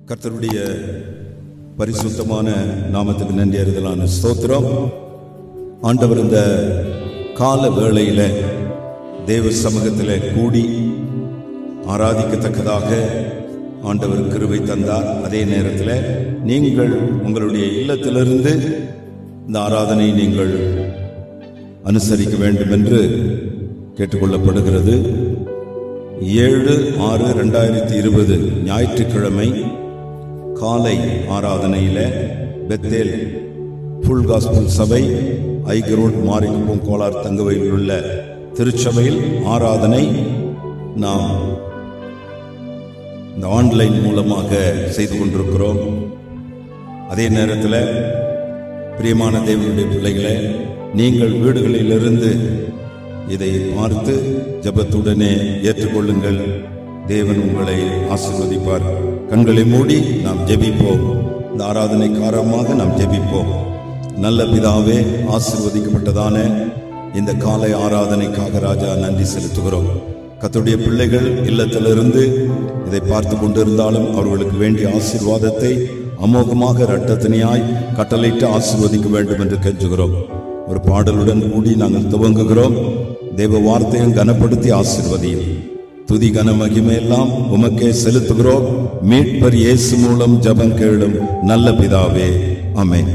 கர்த்தருடைய பரிசுத்தமான நாமத்துக்கு நன்றி அறிதலான ஸ்தோத்திரம் ஆண்டவர் இந்த கால வேளையில தேவ சமூகத்தில் கூடி ஆராதிக்கத்தக்கதாக ஆண்டவர் கிருபை தந்தார் அதே நேரத்தில் நீங்கள் உங்களுடைய இல்லத்திலிருந்து இந்த ஆராதனை நீங்கள் அனுசரிக்க வேண்டும் என்று கேட்டுக்கொள்ளப்படுகிறது ஏழு ஆறு ரெண்டாயிரத்தி இருபது ஞாயிற்றுக்கிழமை காலை ஆராதனையில பெத்தேல் ஃபுல் காஸ்பல் சபை ஐகரோட் மாரிக்குப்பம் கோலார் தங்கவையில் உள்ள திருச்சபையில் ஆராதனை நாம் இந்த ஆன்லைன் மூலமாக செய்து கொண்டிருக்கிறோம் அதே நேரத்தில் பிரியமான தேவனுடைய பிள்ளைகளே நீங்கள் வீடுகளிலிருந்து இதை பார்த்து ஜபத்துடனே ஏற்றுக்கொள்ளுங்கள் தேவன் உங்களை ஆசீர்வதிப்பார் கண்களை மூடி நாம் ஜெபிப்போம் இந்த ஆராதனை காரணமாக நாம் ஜெபிப்போம் நல்ல பிதாவே ஆசீர்வதிக்கப்பட்டதான இந்த காலை ஆராதனைக்காக ராஜா நன்றி செலுத்துகிறோம் கத்துடைய பிள்ளைகள் இல்லத்திலிருந்து இதை பார்த்து கொண்டிருந்தாலும் அவர்களுக்கு வேண்டிய ஆசீர்வாதத்தை அமோகமாக இரட்டத்தினையாய் கட்டளையிட்டு ஆசீர்வதிக்க வேண்டும் என்று கெஞ்சுகிறோம் ஒரு பாடலுடன் கூடி நாங்கள் துவங்குகிறோம் தேவ வார்த்தையும் கனப்படுத்தி ஆசீர்வதியும் துதி கன மகிமையெல்லாம் உமக்கே செலுத்துகிறோம் மீட்பர் இயேசு மூலம் ஜபம் கேளும் நல்ல பிதாவே ஆமென்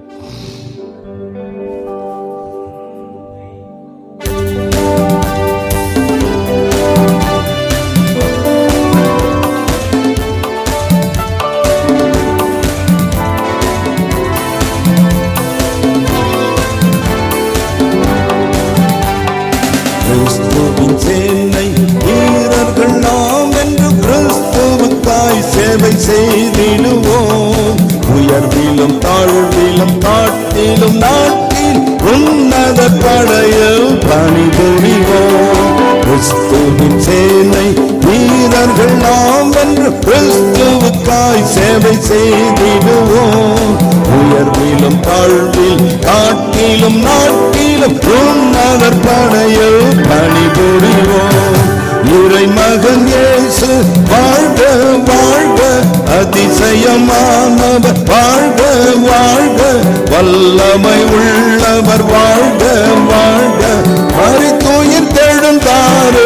கிறிஸ்துவின் சேனை வீரர்கள் நாம் என்று கிறிஸ்துவுக்காய் சேவை செய்திடுவோம் உயர்விலும் தாழ்விலும் காட்டிலும் நாட்டில் உன்னத படையில் பணிபுரிவோம் கிறிஸ்துவின் சேனை வீரர்கள் நாம் என்று கிறிஸ்துவுக்காய் சேவை செய்திடுவோம் உயர்விலும் தாழ்வில் காட்டிலும் நாட்டிலும் உன்னதர் படையில் பணிபுரிவோம் இறை மகன் இயேசு வாழ்க வாழ்க அதிசயமானவர் வாழ்க வாழ்க வல்லமை உள்ளவர் வாழ்க வாழ்க மறித்துயிர் தெழுந்தாரே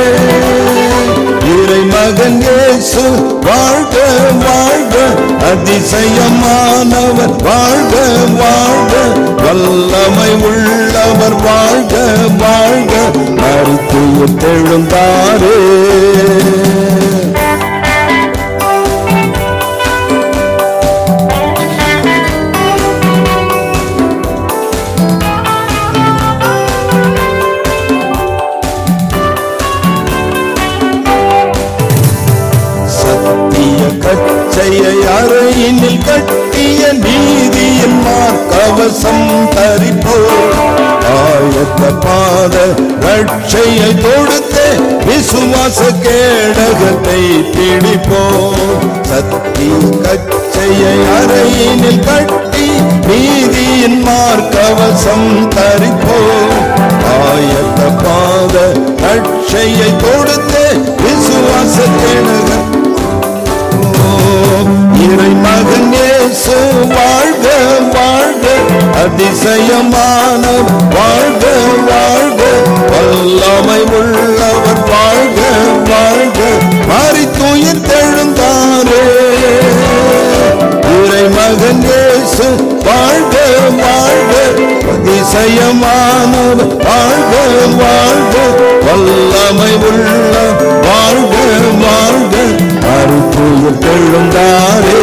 இறை மகன் இயேசு வாழ்க வாழ்க அதிசயமானவர் வாழ்க வாழ்க வல்லமை உள்ளவர் வாழ்க வாழ்க மருத்துவர் தெழுந்தாரே சத்திய கச்சையை அறையினில் கட்டிய நீதியின் மார்க்கவசம் தரிப்போம் ஆயத்த பாத ரட்சையை கொடுத்து விசுவாச கேடகத்தை பிடிப்போம் சத்திய கச்சையை அறையினில் கட்டி நீதியின் மார்க்கவசம் தரிப்போம் ஆயத்த பாத ரட்சையை கொடுத்து விசுவாச கேடகம் இறை மகன் இயேசு வாழ்க வாழ்க அதிசயமான வாழ்க வாழ்க வல்லமை உள்ளவர் வாழ்க வாழ்க மறித்துயிர் தெழுந்தாரே இறை மகன் இயேசு வாழ்க வாழ்க அதிசயமானவர் வாழ்க வாழ்க வல்லமை உள்ள வாழ்க வாழ்க மறுத்துயிர் தெழுந்தாரே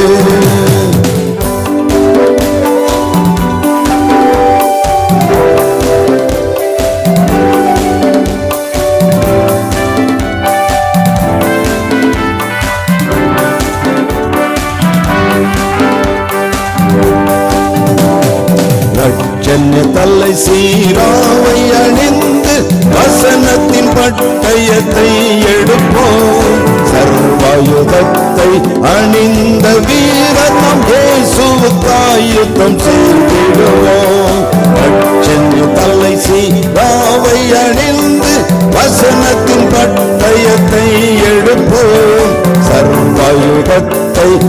ரட்சன்ய தலை சீராவை அணிந்து வசனத்தின் பட்டயத்தை எடுப்போம் சர்வாயுதத்தை அணிந்த வீரத்தம் இயேசுவுக்காயுத்தம் செய்திடுவோம் ரட்சன்ய தலை சீராவை அணிந்து வசனத்தின் பட்டயத்தை எடுப்போம் சர்வாயுதத்தை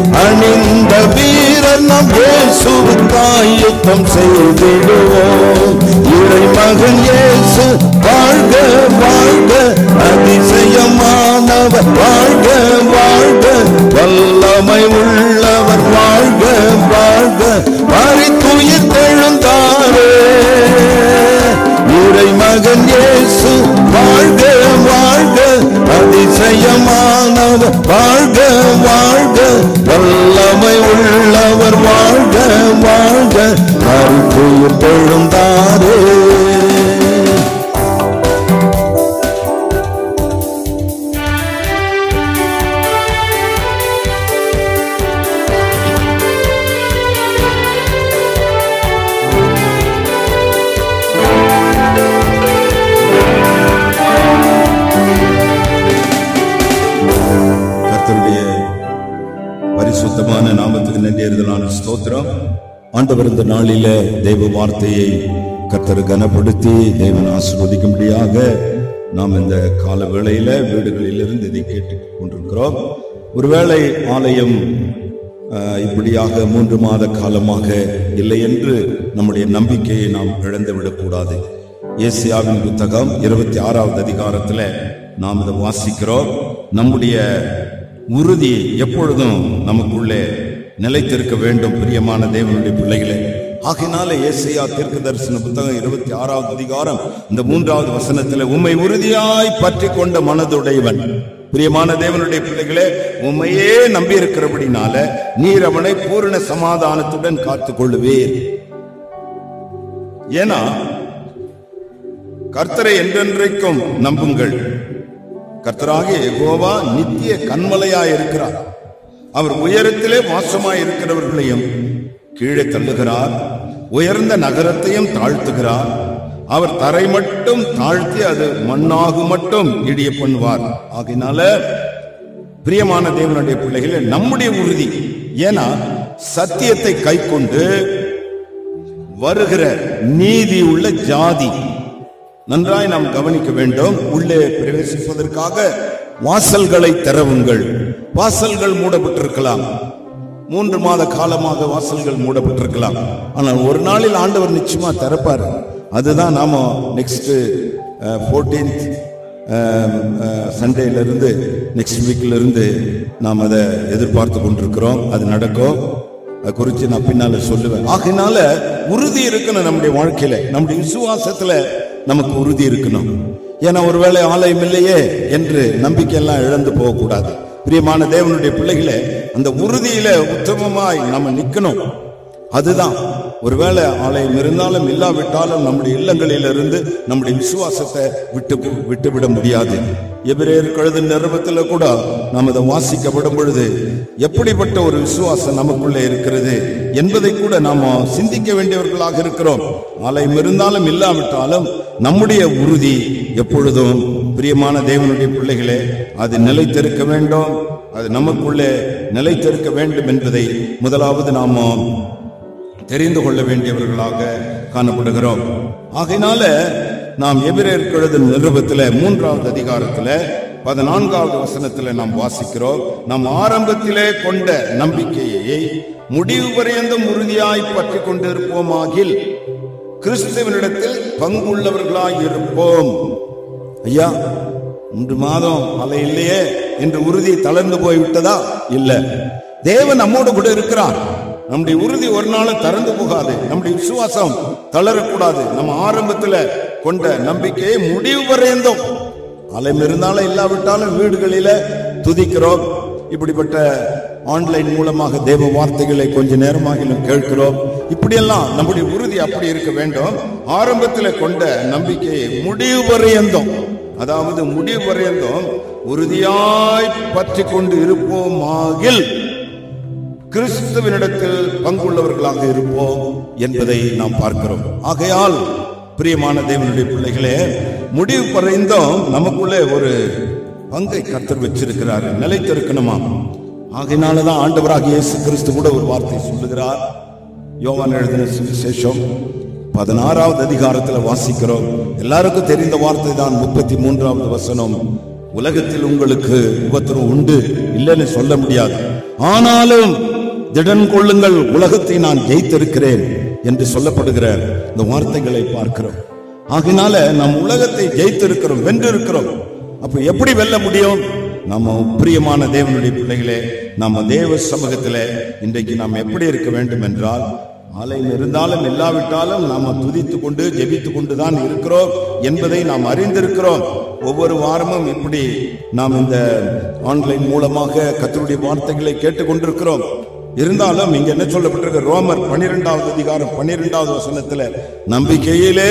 இயேசுவுக்காய் யுத்தம் செய்திடுவோம் இறை மகன் இயேசு வாழ்க வாழ்க அதிசயமானவர் வாழ்க வாழ்க வல்லமை உள்ளவர் வாழ்க வாழ்க மறித்துயிர் தெழுந்தாரே இறை மகன் இயேசு வாழ்க வாழ்க அதிசயமானவர் வாழ்க வாழ்க வல்லமை உள்ளவர் வாழ்க வாழ்க மறுத்துயிர் தெழுந்தாரே கர்த்தருடைய பரிசுத்தமான நாமத்துக்கு நன்றியறிதலான ஸ்தோத்திரம் ஆண்டவர் இந்த நாளில தெய்வ வார்த்தையை கர்த்தர் கனப்படுத்தி தேவன் ஆசீர்வதிக்கும்படியாக நாம் இந்த கால வேளையில வீடுகளிலிருந்து இதை கேட்டுக் கொண்டிருக்கிறோம் ஒருவேளை ஆலயம் அஹ், இப்படியாக மூன்று மாத காலமாக இல்லை என்று நம்முடைய நம்பிக்கையை நாம் இழந்து விடக்கூடாது ஏசியாவின் புத்தகம் இருபத்தி ஆறாவது அதிகாரத்துல நாம் இதை வாசிக்கிறோம் நம்முடைய உறுதி எப்பொழுதும் நமக்குள்ளே நிலைத்திருக்க வேண்டும் பிரியமான தேவனுடைய பிள்ளைகளே ஆகினால ஏசையா தீர்க்க தரிசன புத்தகம் இருபத்தி ஆறாவது அதிகாரம் இந்த மூன்றாவது வசனத்தில் உம்மை உறுதியாய் பற்றி கொண்ட மனதுடையவன் பிரியமான தேவனுடைய பிள்ளைகளே உண்மையே நம்பி இருக்கிறபடினால நீர் அவனை பூரண சமாதானத்துடன் காத்துக் கொள்ளுவீர் ஏன்னா கர்த்தரை என்றென்றைக்கும் நம்புங்கள் கர்த்தராகிய யெகோவா நித்திய கண்மலையாய் இருக்கிறார் அவர் உயரத்திலே வாசமாய் இருக்கிறவர்களையும் கீழே தள்ளுகிறார் உயர்ந்த நகரத்தையும் தாழ்த்துகிறார் அவர் தரை மட்டும் தாழ்த்தி அது மண்ணாகு மட்டும் இடிய பண்ணுவார் ஆகையினால பிரியமான தேவனுடைய பிள்ளைகளே நம்முடைய உறுதி ஏன்னா சத்தியத்தை கைக்கொண்டு வருகிற நீதி உள்ள ஜாதி நன்றாய் நாம் கவனிக்க வேண்டும் உள்ளே பிரவேசிப்பதற்காக வாசல்களை திறவுங்கள் வாசல்கள் மூடப்பட்டிருக்கலாம் மூன்று மாத காலமாக வாசல்கள் மூடப்பட்டிருக்கலாம் ஆனால் ஒரு நாளில் ஆண்டவர் நிச்சயமா திறப்பார் அதுதான் நாம நெக்ஸ்ட் ஃபோர்டீன்த் சண்டேல இருந்து நெக்ஸ்ட் வீக்ல இருந்து நாம் அதை எதிர்பார்த்து கொண்டிருக்கிறோம் அது நடக்கும் அது குறித்து நான் பின்னால சொல்லுவேன் ஆகையினால உறுதி இருக்கணும் நம்முடைய வாழ்க்கையில நம்முடைய விசுவாசத்துல நமக்கு உறுதி இருக்கணும் ஏன்னா ஒருவேளை ஆலயம் இல்லையே என்று நம்பிக்கை எல்லாம் இழந்து போகக்கூடாது பிரியமான தேவனுடைய பிள்ளைகளே அந்த உறுதியில உத்தமமாய் நம்ம நிக்கணும் அதுதான் ஒருவேளை ஆலயம் இருந்தாலும் இல்லாவிட்டாலும் நம்முடைய இல்லங்களிலிருந்து நம்முடைய விசுவாசத்தை விட்டு விட்டுவிட முடியாது எபிரேயர் கழுது நிறுவத்துல கூட நாம் இதை வாசிக்கப்படும் பொழுது எப்படிப்பட்ட ஒரு விசுவாசம் நமக்குள்ளே இருக்கிறது என்பதை கூட நாம சிந்திக்க வேண்டியவர்களாக இருக்கிறோம் ஆலயம் இருந்தாலும் இல்லாவிட்டாலும் நம்முடைய உறுதி எப்பொழுதும் பிரியமான தேவனுடைய பிள்ளைகளே அது நிலைத்திருக்க வேண்டும் அது நமக்குள்ளே நிலைத்திருக்க வேண்டும் என்பதை முதலாவது நாம தெரிந்து கொள்ள வேண்டியவர்களாக காணப்படுகிறோம் ஆகையினால நாம் எபிரேயர் கழுது நிருபத்துல மூன்றாவது அதிகாரத்துல பதினான்காவது வசனத்துல நாம் வாசிக்கிறோம் நாம் ஆரம்பத்திலே கொண்ட நம்பிக்கையை முடிவு பரியந்தம் உறுதியாய் பற்றி கொண்டிருப்போமாகில் கிறிஸ்துவனிடத்தில் பங்குள்ளவர்களாய் இருப்போம் ஐயா மூன்று மாதம் அலை இல்லையே என்று உறுதி தளர்ந்து போய் விட்டதா இல்ல தேவன் நம்மோடு கூட இருக்கிறார் நம்முடைய உறுதி ஒரு நாள் திறந்து போகாது நம்முடைய விசுவாசம் தளரக்கூடாது நம்ம ஆரம்பத்துல கொண்ட நம்பிக்கையை முடிவு வரையந்தோம் அலையும் இருந்தாலும் இல்லாவிட்டாலும் வீடுகளில துதிக்கிறோம் இப்படிப்பட்ட ஆன்லைன் மூலமாக தேவ வார்த்தைகளை கொஞ்ச நேரமாக கேட்கிறோம் இப்படியெல்லாம் நம்முடைய உறுதி அப்படி இருக்க வேண்டும் ஆரம்பத்தில் கொண்ட நம்பிக்கையை முடிவு வரையந்தோம் அதாவது முடிவு வரையந்தோம் உறுதியாய் பற்றி கொண்டு இருப்போமாகில் கிறிஸ்துவனிடத்தில் பங்குள்ளவர்களாக இருப்போம் என்பதை நாம் பார்க்கிறோம் ஆகையால் பிரியமான தேவனுடைய பிள்ளைகளே முடிவு பறைந்தோம் நமக்குள்ளே ஒரு பங்கை கர்த்தர் வச்சிருக்கிறார் நிலைத்திருக்கணுமா ஆகையினாலதான் ஆண்டவராக இயேசு கிறிஸ்து கூட ஒரு வார்த்தை சொல்லுகிறார் யோவான் எழுதின சுவிசேஷம் பதினாறாவது அதிகாரத்துல வாசிக்கிறோம் எல்லாருக்கும் தெரிந்த வார்த்தை தான் முப்பத்தி மூன்றாவது வசனம் உலகத்தில் உங்களுக்கு உபத்திரம் உண்டு இல்லைன்னு சொல்ல முடியாது ஆனாலும் திடன் கொள்ளுங்கள் உலகத்தை நான் ஜெயித்திருக்கிறேன் என்று சொல்லப்படுகிற இந்த வார்த்தைகளை பார்க்கிறோம் ஆகினால நம் உலகத்தை ஜெயித்திருக்கிறோம் வென்றிருக்கிறோம் அப்ப எப்படி வெல்ல முடியும் நம்ம பிரியமான தேவனுடைய பிள்ளைகளே நம்ம தேவ சமூகத்திலே இன்றைக்கு நாம் எப்படி இருக்க வேண்டும் என்றால் ஆலயம் இருந்தாலும் இல்லாவிட்டாலும் நாம துதித்து கொண்டு ஜெபித்து கொண்டு தான் இருக்கிறோம் என்பதை நாம் அறிந்திருக்கிறோம் ஒவ்வொரு வாரமும் இப்படி நாம் இந்த ஆன்லைன் மூலமாக கத்தருடைய வார்த்தைகளை கேட்டுக்கொண்டிருக்கிறோம் இருந்தாலும் இங்க என்ன சொல்லப்பட்டிருக்கு ரோமர் பனிரெண்டாவது அதிகாரம் பனிரெண்டாவது வசனத்துல நம்பிக்கையிலே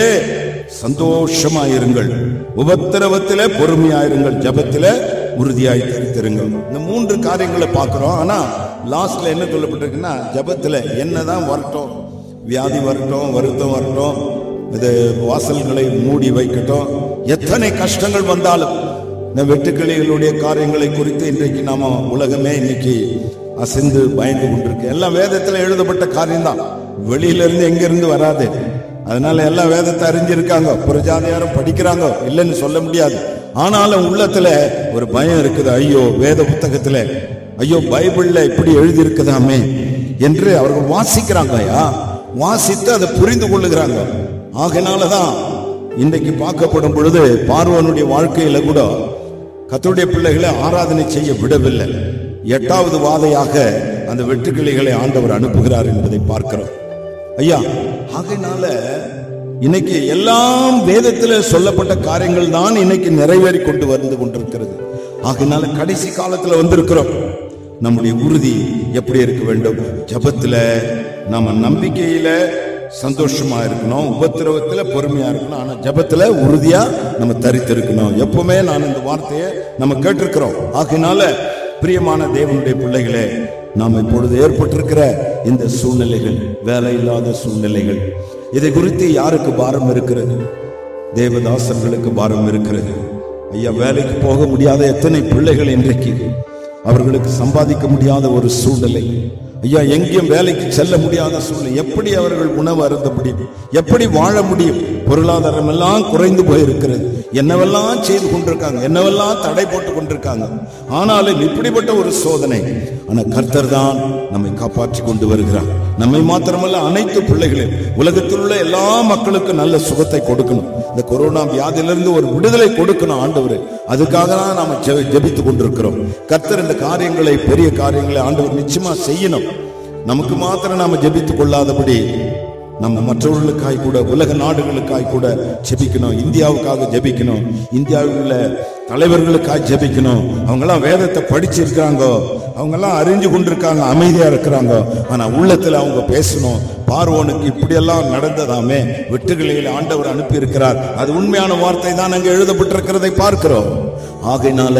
சந்தோஷமாயிருங்கள் உபத்திரவத்திலே பொறுமையாயிருங்கள் ஜபத்திலே உறுதியாய் தரித்திருங்கள் இந்த மூன்று காரியங்களை பார்க்கிறோம் ஆனா லாஸ்ட்ல என்ன சொல்லப்பட்டிருக்குன்னா ஜபத்துல என்னதான் வரட்டும் வியாதி வரட்டும் வருத்தம் வரட்டும் இது வாசல்களை மூடி வைக்கட்டும் எத்தனை கஷ்டங்கள் வந்தாலும் இந்த வெட்டுக்கிளிகளுடைய காரியங்களை குறித்து இன்றைக்கு நாம உலகமே இன்னைக்கு அசைந்து பயந்து கொண்டிருக்கு எல்லாம் வேதத்துல எழுதப்பட்ட காரியம்தான் வெளியில இருந்து எங்க இருந்து வராது அதனால எல்லாம் வேதத்தை அறிஞ்சிருக்காங்க புறஜாதியாரும் படிக்கிறாங்க இல்லைன்னு சொல்ல முடியாது ஆனாலும் உள்ளத்துல ஒரு பயம் இருக்குது ஐயோ வேத புத்தகத்துல ஐயோ பைபிள்ல இப்படி எழுதி இருக்குதாமே என்று அவர்கள் வாசிக்கிறாங்க ஐயா வாசித்து அதை புரிந்து கொள்ளுகிறாங்க ஆகையினாலதான் இன்றைக்கு பார்க்கப்படும் பொழுது பார்வனுடைய வாழ்க்கையில கூட கத்தருடைய பிள்ளைகளை ஆராதனை செய்ய விடவில்லை எட்டாவது வாதையாக அந்த வெட்டுக்கிளிகளை ஆண்டவர் அனுப்புகிறார் என்பதை பார்க்கிறோம் ஐயா ஆகையினால இன்னைக்கு எல்லாம் வேதத்துல சொல்லப்பட்ட காரியங்கள் தான் இன்னைக்கு நிறைவேறி கொண்டு வந்து கொண்டிருக்கிறது ஆகையினால கடைசி காலத்துல வந்திருக்கிறோம் நம்முடைய உறுதி எப்படி இருக்க வேண்டும் ஜபத்துல நம்ம நம்பிக்கையில சந்தோஷமா இருக்கணும் உபத்திரவத்துல பொறுமையா இருக்கணும் ஆனா ஜபத்துல உறுதியா நம்ம தரித்திருக்கணும் எப்பவுமே நான் இந்த வார்த்தையை நம்ம கேட்டிருக்கிறோம் ஆகையினால பிரியமான தேவனுடைய பிள்ளைகளே நாம் இப்பொழுது ஏற்பட்டிருக்கிற இந்த சூழ்நிலைகள் வேலை இல்லாத சூழ்நிலைகள் இதை குறித்து யாருக்கு பாரம் இருக்கிறது தேவதாசர்களுக்கு பாரம் இருக்கிறது ஐயா வேலைக்கு போக முடியாத எத்தனை பிள்ளைகள் இன்றைக்கு அவர்களுக்கு சம்பாதிக்க முடியாத ஒரு சூழ்நிலை ஐயா எங்கேயும் வேலைக்கு செல்ல முடியாத சூழ்நிலை எப்படி அவர்கள் உணவு அருந்த முடியும் எப்படி வாழ முடியும் பொருளாதாரம் எல்லாம் குறைந்து போயிருக்கிறது என்னவெல்லாம் செய்து கொண்டிருக்காங்க என்னவெல்லாம் தடை போட்டு கொண்டிருக்காங்க ஆனாலும் இப்படிப்பட்ட ஒரு சோதனை ஆனா கர்த்தர் தான் நம்மை காப்பாற்றி கொண்டு வருகிறார் நம்மை மாத்திரமல்ல அனைத்து பிள்ளைகளையும் உலகத்தில் உள்ள எல்லா மக்களுக்கும் நல்ல சுகத்தை கொடுக்கணும் இந்த கொரோனா வியாதியிலிருந்து ஒரு விடுதலை கொடுக்கணும் ஆண்டவர் அதுக்காக தான் நாம ஜெ- ஜெபித்துக் கொண்டிருக்கிறோம் கர்த்தர் இந்த காரியங்களை பெரிய காரியங்களை ஆண்டவர் நிச்சயமா செய்யணும் நமக்கு மாத்திரம் நாம ஜெபித்துக் கொள்ளாதபடி நம்ம மற்றவர்களுக்காய் கூட உலக நாடுகளுக்காய் கூட ஜெபிக்கணும் இந்தியாவுக்காக ஜெபிக்கணும் இந்தியாவில் உள்ள தலைவர்களுக்காய் ஜெபிக்கணும் அவங்கெல்லாம் வேதத்தை படிச்சிருக்காங்க அவங்கெல்லாம் அறிஞ்சு கொண்டிருக்காங்க அமைதியா இருக்கிறாங்க ஆனா உள்ளத்துல அவங்க பேசணும் பார்வோனுக்கு இப்படியெல்லாம் நடந்ததாமே வெட்டுகளில் ஆண்டவர் அனுப்பி இருக்கிறார் அது உண்மையான வார்த்தை தான் அங்கே எழுதப்பட்டிருக்கிறதை பார்க்கிறோம் ஆகையினால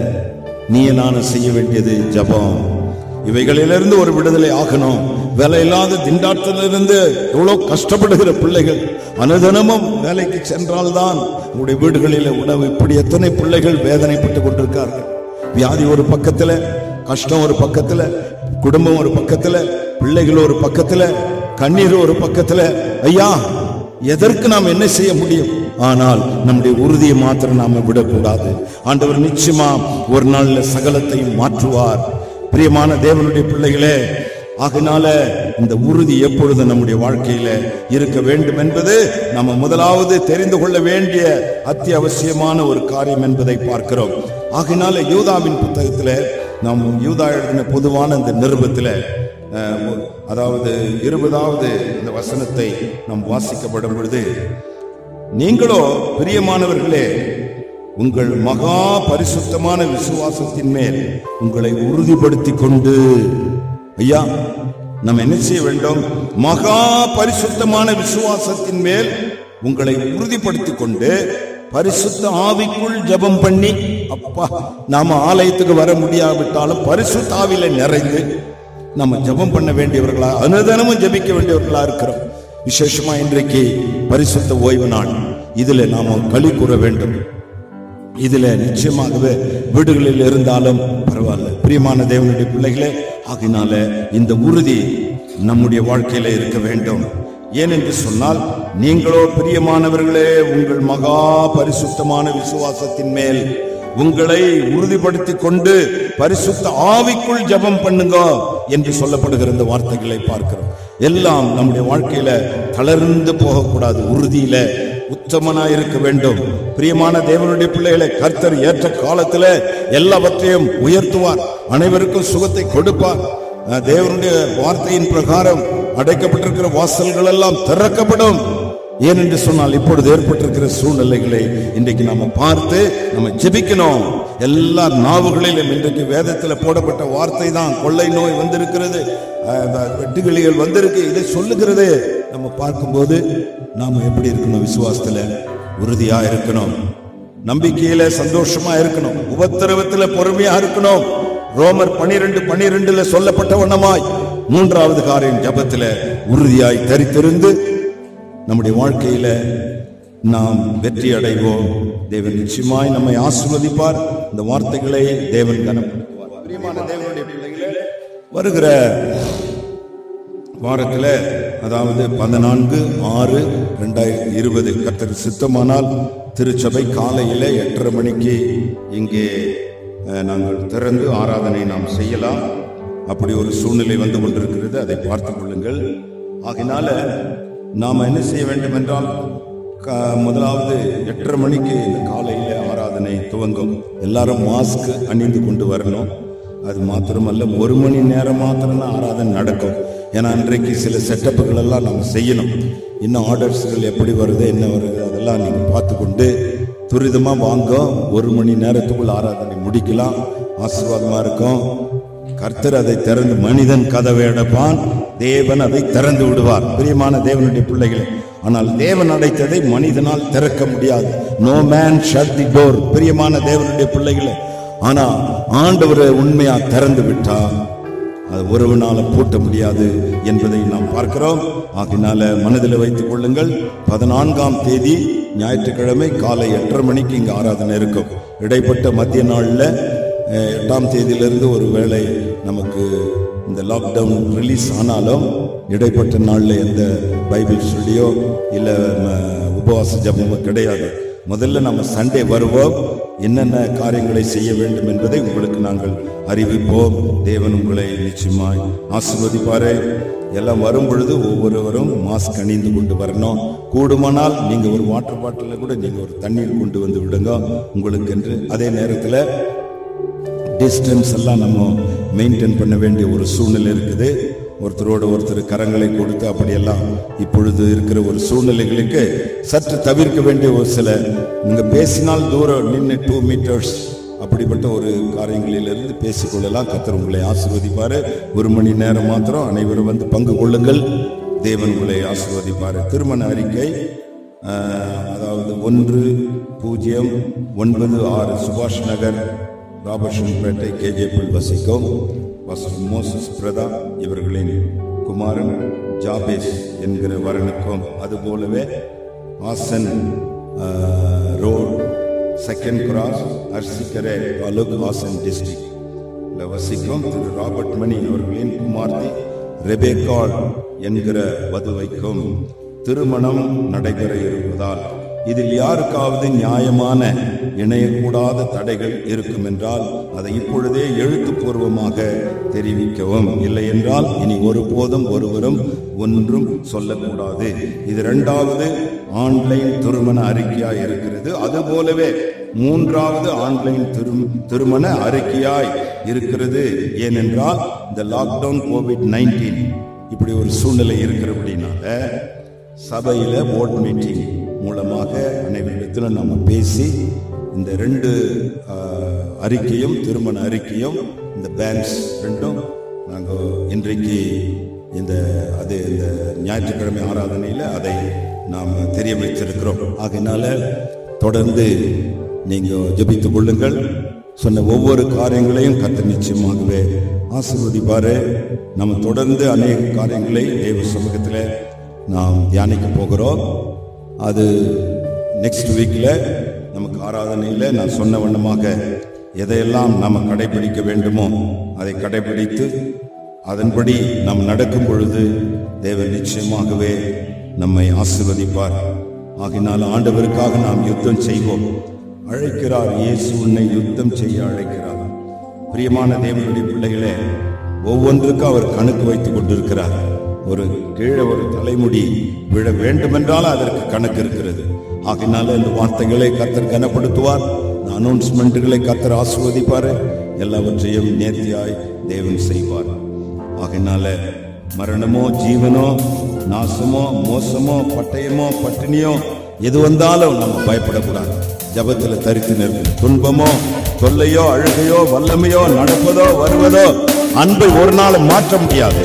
நீ நானும் செய்ய வேண்டியது ஜெபம் இவைகளிலிருந்து ஒரு விடுதலை ஆகணும் வேலை இல்லாத திண்டாட்டத்திலிருந்து எவ்வளவு கஷ்டப்படுகிற பிள்ளைகள் அனுதினமும் வேலைக்கு சென்றால்தான் உங்களுடைய வீடுகளில் உணவு இப்படி எத்தனை பிள்ளைகள் வேதனைப்பட்டு கொண்டிருக்கார்கள் வியாதி ஒரு பக்கத்துல கஷ்டம் ஒரு பக்கத்துல குடும்பம் ஒரு பக்கத்துல பிள்ளைகள் ஒரு பக்கத்துல கண்ணீர் ஒரு பக்கத்துல ஐயா எதற்கு நாம் என்ன செய்ய முடியும் ஆனால் நம்முடைய உறுதியை மாத்திரம் நாம விடக்கூடாது ஆண்டவர் நிச்சயமா ஒரு நாள்ல சகலத்தையும் மாற்றுவார் பிரியமான தேவனுடைய பிள்ளைகளே ஆகினால இந்த உறுதி எப்பொழுது நம்முடைய வாழ்க்கையில இருக்க வேண்டும் என்பது நம்ம முதலாவது தெரிந்து கொள்ள வேண்டிய அத்தியாவசியமான ஒரு காரியம் என்பதை பார்க்கிறோம் ஆகினால யூதாவின் புத்தகத்துல நாம் யூதா எழுதின பொதுவான இந்த நிருபத்துல அஹ், ஒரு- அதாவது இருபதாவது இந்த வசனத்தை நாம் வாசிக்கப்படும் பொழுது நீங்களோ பிரியமானவர்களே உங்கள் மகா பரிசுத்தமான விசுவாசத்தின் மேல் உங்களை உறுதிப்படுத்திக் கொண்டு ஐயா நம்ம என்ன செய்ய வேண்டும் மகா பரிசுத்தமான விசுவாசத்தின் மேல் உங்களை உறுதிப்படுத்திக் கொண்டு பரிசுத்த ஆவிக்குள் ஜெபம் பண்ணி அப்பா நாம ஆலயத்துக்கு வர முடியாவிட்டாலும் பரிசுத்த ஆவியில நிறைந்து நம்ம ஜெபம் பண்ண வேண்டியவர்களா அனுதினமும் ஜெபிக்க வேண்டியவர்களா இருக்கிறோம் விசேஷமா இன்றைக்கு பரிசுத்த ஓய்வு நாள் இதுல நாம களி கூற வேண்டும் இதுல நிச்சயமாகவே வீடுகளில் இருந்தாலும் பரவாயில்ல பிரியமான தேவனுடைய பிள்ளைகளே ஆகினால இந்த உறுதி நம்முடைய வாழ்க்கையில இருக்க வேண்டும் ஏனென்று சொன்னால் நீங்களோ பிரியமானவர்களே உங்கள் மகா பரிசுத்தமான விசுவாசத்தின் மேல் உங்களை உறுதிப்படுத்திக் கொண்டு பரிசுத்த ஆவிக்குள் ஜெபம் பண்ணுங்க என்று சொல்லப்படுகிற இந்த வார்த்தைகளை பார்க்கிறோம் எல்லாம் நம்முடைய வாழ்க்கையில தளர்ந்து போகக்கூடாது உறுதியில உத்தமனா இருக்க வேண்டும் பிரியமான தேவனுடைய பிள்ளைகளை கர்த்தர் ஏற்ற காலத்துல எல்லாவற்றையும் உயர்த்துவார் அனைவருக்கும் சுகத்தை கொடுப்பார் அஹ் தேவனுடைய வார்த்தையின் பிரகாரம் அடைக்கப்பட்டிருக்கிற வாசல்கள் எல்லாம் திறக்கப்படும் ஏனென்று சொன்னால் இப்பொழுது ஏற்பட்டிருக்கிற சூழ்நிலைகளை இன்றைக்கு நாம பார்த்து நம்ம ஜெபிக்கணும் எல்லா நாவுகளிலும் இன்றைக்கு வேதத்தில் போடப்பட்ட வார்த்தை தான் கொள்ளை நோய் வந்திருக்கிறது அஹ் அந்த வெட்டுக்கிளிகள் வந்திருக்கு இதை சொல்லுகிறது நம்ம பார்க்கும்போது நாம எப்படி இருக்கணும் விசுவாசத்துல உறுதியா இருக்கணும் நம்பிக்கையில சந்தோஷமா இருக்கணும் உபத்திரவத்துல பொறுமையா இருக்கணும் ரோமர் பனிரெண்டு பனிரெண்டுல சொல்லப்பட்ட வண்ணமாய் மூன்றாவது காரியம் ஜபத்துல உறுதியாய் தரித்திருந்து நம்முடைய வாழ்க்கையில நாம் வெற்றி அடைவோம் தேவன் நிச்சயமாய் நம்மை ஆசீர்வதிப்பார் இந்த வார்த்தைகளை தேவன் கனப்படுத்துவார் பிரியமான தேவனுடைய பிள்ளைகளே வருகிற வாரத்தில் அதாவது பதினான்கு ஆறு ரெண்டாயிரத்தி இருபது கர்த்தர் சித்தமானால் திருச்சபை காலையில எட்டரை மணிக்கு இங்கே அஹ், நாங்கள் திறந்து ஆராதனை நாம் செய்யலாம் அப்படி ஒரு சூழ்நிலை வந்து கொண்டிருக்கிறது அதை பார்த்துக் கொள்ளுங்கள் ஆகினால நாம் என்ன செய்ய வேண்டும் என்றால் க- முதலாவது எட்டரை மணிக்கு இந்த காலையில ஆராதனை துவங்கும் எல்லாரும் மாஸ்க் அணிந்து கொண்டு வரணும் அது மாத்திரமல்ல ஒரு மணி நேரம் மாத்திரம் தான் ஆராதனை நடக்கும் ஏன்னா அன்றைக்கு சில செட்டப்புகள் எல்லாம் நம்ம செய்யணும் இன்னும் ஆர்டர்ஸ்கள் எப்படி வருது என்ன வருது அதெல்லாம் நீங்க பார்த்து கொண்டு துரிதமா வாங்க ஒரு மணி நேரத்துக்குள் ஆராதனை முடிக்கலாம் ஆசீர்வாதமா இருக்கும் கர்த்தர் அதை திறந்து மனிதன் கதவை அடைப்பான் தேவன் அதை திறந்து விடுவார் பிரியமான தேவனுடைய பிள்ளைகளே ஆனால் தேவன் அடைத்ததை மனிதனால் திறக்க முடியாது no man shut the door பிரியமான தேவனுடைய பிள்ளைகளே ஆனா ஆண்டவரை உண்மையா திறந்து விட்டா அது ஒருவனால பூட்ட முடியாது என்பதை நாம் பார்க்கிறோம் ஆகினால மனதில் வைத்துக் கொள்ளுங்கள் பதினான்காம் தேதி ஞாயிற்றுக்கிழமை காலை எட்டரை மணிக்கு இங்க ஆராதனை இருக்கும் இடைப்பட்ட மத்திய நாள்ல அஹ், எட்டாம் தேதியிலிருந்து ஒரு வேளை நமக்கு இந்த லாக்டவுன் ரிலீஸ் ஆனாலும் இடைப்பட்ட நாள்ல எந்த பைபிள் ஸ்டுடியோ இல்ல ம, உபவாச ஜபமோ கிடையாது முதல்ல நம்ம சண்டே வருவோம் என்னென்ன காரியங்களை செய்ய வேண்டும் என்பதை உங்களுக்கு நாங்கள் அறிவிப்போம் தேவன் உங்களை நிச்சயமாய் ஆசீர்வதிப்பாரே எல்லாம் வரும் பொழுது ஒவ்வொருவரும் மாஸ்க் அணிந்து கொண்டு வரணும் கூடுமானால் நீங்க ஒரு வாட்டர் பாட்டில கூட நீங்க ஒரு தண்ணீர் கொண்டு வந்து விடுங்க உங்களுக்கு என்று அதே நேரத்தில் டிஸ்டன்ஸ் எல்லாம் நம்ம மெயின்டைன் பண்ண வேண்டிய ஒரு சூழ்நிலை இருக்குது ஒருத்தரோட ஒருத்தர் கரங்களை கொடுத்து அப்படியெல்லாம் இப்பொழுது இருக்கிற ஒரு சூழ்நிலைகளுக்கு சற்று தவிர்க்க வேண்டிய ஒரு சில நீங்க பேசினால் தூரம் நின்று டூ மீட்டர்ஸ் அப்படிப்பட்ட ஒரு காரியங்களிலிருந்து பேசிக்கொள்ளலாம் கத்தர் உங்களை ஆசீர்வதிப்பாரு ஒரு மணி நேரம் மாத்திரம் அனைவரும் வந்து பங்கு கொள்ளுங்கள் தேவன் உங்களை ஆசீர்வதிப்பாரு திருமண அறிக்கை ஆஹ், அதாவது ஒன்று பூஜ்ஜியம் ஒன்பது ஆறு சுபாஷ் நகர் ராபர்ஷன்பேட்டை கேஜேபிள் வசிக்கும் வசூல் மோசஸ் பிரதா இவர்களின் குமாரன் ஜாபேஸ் என்கிற வரனுக்கும் அதுபோலவே Hassan ah, road second cross Arsikere taluk Hassan district வசிக்கும் திரு ராபர்ட் மணி அவர்களின் குமார்த்தி ரெபேக்காள் என்கிற வதுவைக்கும் திருமணம் நடைபெற இருப்பதால் இதில் யாருக்காவது நியாயமான இணையக்கூடாத தடைகள் இருக்கும் என்றால் அதை இப்பொழுதே எழுத்துப்பூர்வமாக தெரிவிக்கவும் இல்லை என்றால் இனி ஒருபோதும் ஒருவரும் ஒன்றும் சொல்லக்கூடாது இது இரண்டாவது ஆன்லைன் திருமண அறிக்கையாய் இருக்கிறது அதுபோலவே மூன்றாவது ஆன்லைன் திரு- திருமண அறிக்கையாய் இருக்கிறது ஏனென்றால் இந்த லாக்டவுன் கோவிட் நைன்டீன் இப்படி ஒரு சூழ்நிலை இருக்கிறபடினால சபையில போர்ட் மீட்டிங் மூலமாக அனைவரிடத்திலும் நம்ம பேசி இந்த ரெண்டு ஆஹ், அறிக்கையும் திருமண அறிக்கையும் இந்த பேங்க்ஸ் ரெண்டும் நாங்கள் இன்றைக்கு இந்த அது இந்த ஞாயிற்றுக்கிழமை ஆராதனையில் அதை நாம் தெரிய வைத்திருக்கிறோம் ஆகையினால தொடர்ந்து நீங்க ஜெபித்துக் கொள்ளுங்கள் சொன்ன ஒவ்வொரு காரியங்களையும் கர்த்தர் நிச்சயமாகவே ஆசீர்வதிப்பாரு நம்ம தொடர்ந்து அநேக காரியங்களை தேவ சமூகத்தில் நாம் தியானிக்க போகிறோம் அது நெக்ஸ்ட் வீக்ல நமக்கு ஆராதனையில் நான் சொன்ன வண்ணமாக எதையெல்லாம் நாம் கடைபிடிக்க வேண்டுமோ அதை கடைபிடித்து அதன்படி நாம் நடக்கும் பொழுது தேவன் நிச்சயமாகவே நம்மை ஆசீர்வதிப்பார் ஆகினால் ஆண்டவருக்காக நாம் யுத்தம் செய்வோம் அழைக்கிறார் இயேசு உன்னை யுத்தம் செய்ய அழைக்கிறார் பிரியமான தேவனுடைய பிள்ளைகளே ஒவ்வொன்றுக்கும் அவர் கணக்கு வைத்துக் கொண்டிருக்கிறார் ஒரு கீழே ஒரு தலைமுடி விழ வேண்டுமென்றால் அதற்கு கணக்கு இருக்கிறது ஆகினால இந்த வார்த்தைகளை கத்தர் கனப்படுத்துவார் இந்த அனௌன்ஸ்மெண்ட்டுகளை கத்தர் ஆசிர்வதிப்பார் எல்லாவற்றையும் நேர்த்தியாய் தேவன் செய்வார் ஆகினால மரணமோ ஜீவனோ நாசமோ மோசமோ பட்டயமோ பட்டினியோ எது வந்தாலும் நம்ம பயப்படக்கூடாது ஜபத்துல தரித்து நிற்கும் துன்பமோ தொல்லையோ அழுகையோ வல்லமையோ நடப்பதோ வருவதோ அன்பை ஒரு நாள் மாற்ற முடியாது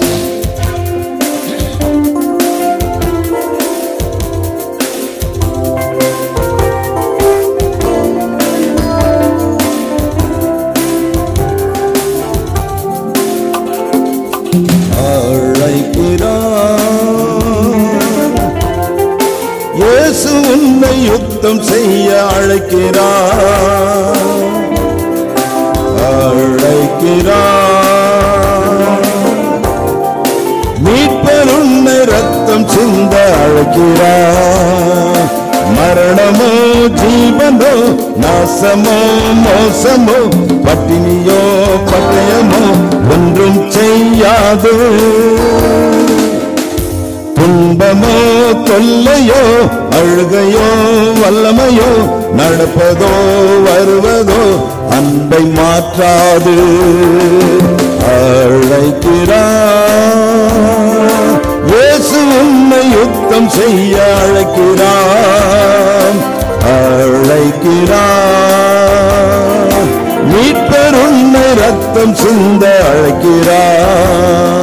அழைக்கிறார் இயேசு உன்னை யுத்தம் செய்ய அழைக்கிறார் அழைக்கிறார் மீட்பர் உன்னை ரத்தம் சிந்த அழைக்கிறார் மரணமோ ஜீவனோ நாசமோ மோசமோ பட்டினியோ பட்டயமோ ஒன்றும் செய்யாது துன்பமோ தொல்லையோ அழுகையோ வல்லமையோ நடப்பதோ வருவதோ அன்பை மாற்றாது அழைக்கிறார் இயேசு உன்னை யுத்தம் செய்ய அழைக்கிறார் அழைக்கிறார் மீட்பர் உன்னை ரத்தம் சிந்த அழைக்கிறார்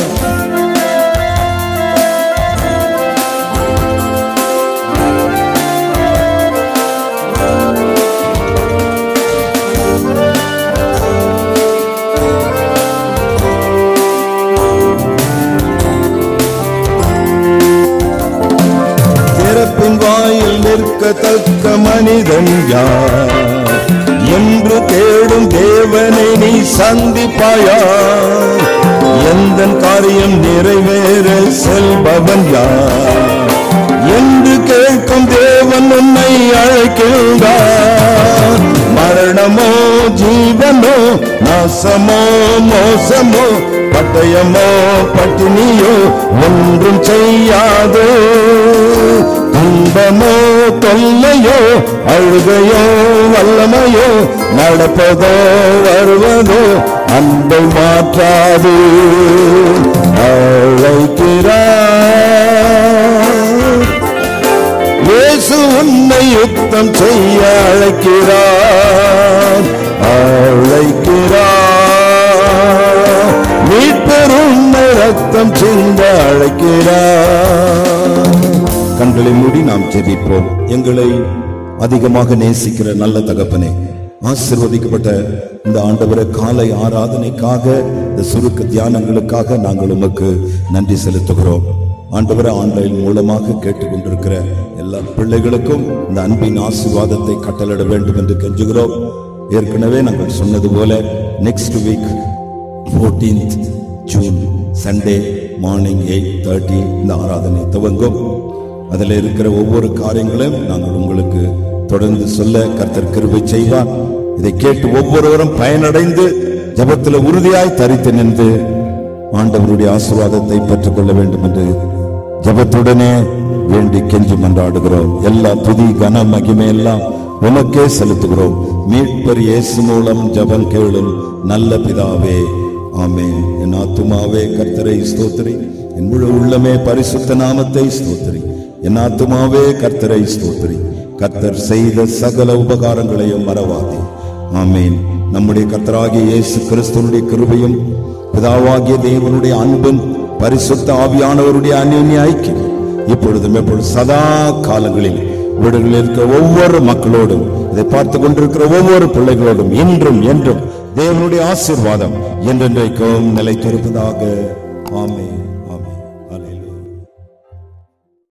திறப்பின் வாயில் நிற்கத்தக்க மனிதன் யார் என்று தேடும் தேவனை நீ சந்திப்பாயா எந்த காரியம் நிறைவேற செல்பவன் யார் என்று கேட்கும் தேவன் உன்னை அழைக்கின்றார் மரணமோ ஜீவனோ நாசமோ மோசமோ பட்டயமோ பட்டினியோ ஒன்றும் செய்யாதோ துன்பமோ தொல்லையோ அழுகையோ வல்லமையோ நடப்பதோ வருவதோ அன்பை மாற்றாது அழைக்கிறார் இயேசு உன்னை யுத்தம் செய்ய அழைக்கிறார் அழைக்கிறார் மீட்பர் உன்னை ரத்தம் சிந்த அழைக்கிறார் கண்களை மூடி நாம் ஜெபிப்போம் எங்களை அதிகமாக நேசிக்கிற நல்ல தகப்பனே ஆசிர்வதிக்கப்பட்ட இந்த ஆண்டவர காலை ஆராதனைக்காக இந்த சுருக்க தியானங்களுக்காக நாங்கள் உமக்கு நன்றி செலுத்துகிறோம் ஆண்டவர ஆன்லைன் மூலமாக கேட்டுக்கொண்டிருக்கிற எல்லா பிள்ளைகளுக்கும் இந்த அன்பின் ஆசீர்வாதத்தை கட்டளிட வேண்டும் என்று கெஞ்சுகிறோம் ஏற்கனவே நாங்கள் சொன்னது போல next week 14th June Sunday morning eight thirty இந்த ஆராதனை துவங்கும் அதில் இருக்கிற ஒவ்வொரு காரியங்களையும் நாங்கள் உங்களுக்கு தொடர்ந்து சொல்ல கர்த்தர் கிருபை செய்வார் இதை கேட்டு ஒவ்வொருவரும் பயனடைந்து ஜபத்தில் உறுதியாய் தரித்து நின்று ஆண்டவருடைய ஆசீர்வாதத்தை பெற்றுக்கொள்ள வேண்டும் என்று ஜபத்துடனே வேண்டி கெஞ்சி மன்றாடுகிறோம் எல்லா துதி கன மகிமை எல்லாம் உமக்கே செலுத்துகிறோம் மீட்பர் இயேசு மூலம் ஜபம் கேளும் நல்ல பிதாவே ஆமென் என் ஆத்துமாவே கர்த்தரை ஸ்தோத்திரி என் முழு உள்ளமே பரிசுத்த நாமத்தை ஸ்தோத்திரி என் ஆத்துமாவே கர்த்தரை ஸ்தோத்திரி கர்த்தர் செய்த சகல உபகாரங்களையும் மறவாதே ஆமென் நம்முடைய கர்த்தராகிய இயேசு கிறிஸ்துவனுடைய கிருபையும் பிதாவாகிய தேவனுடைய அன்பும் பரிசுத்த ஆவியானவருடைய அந்நிய ஐக்கியம் இப்பொழுதும் எப்பொழுது சதா காலங்களில் வீடுகளில் இருக்கிற ஒவ்வொரு மக்களோடும் இதை பார்த்து கொண்டிருக்கிற ஒவ்வொரு பிள்ளைகளோடும் இன்றும் என்றும் தேவனுடைய ஆசீர்வாதம் என்றென்றைக்கும் நிலைத்திருப்பதாக ஆமென்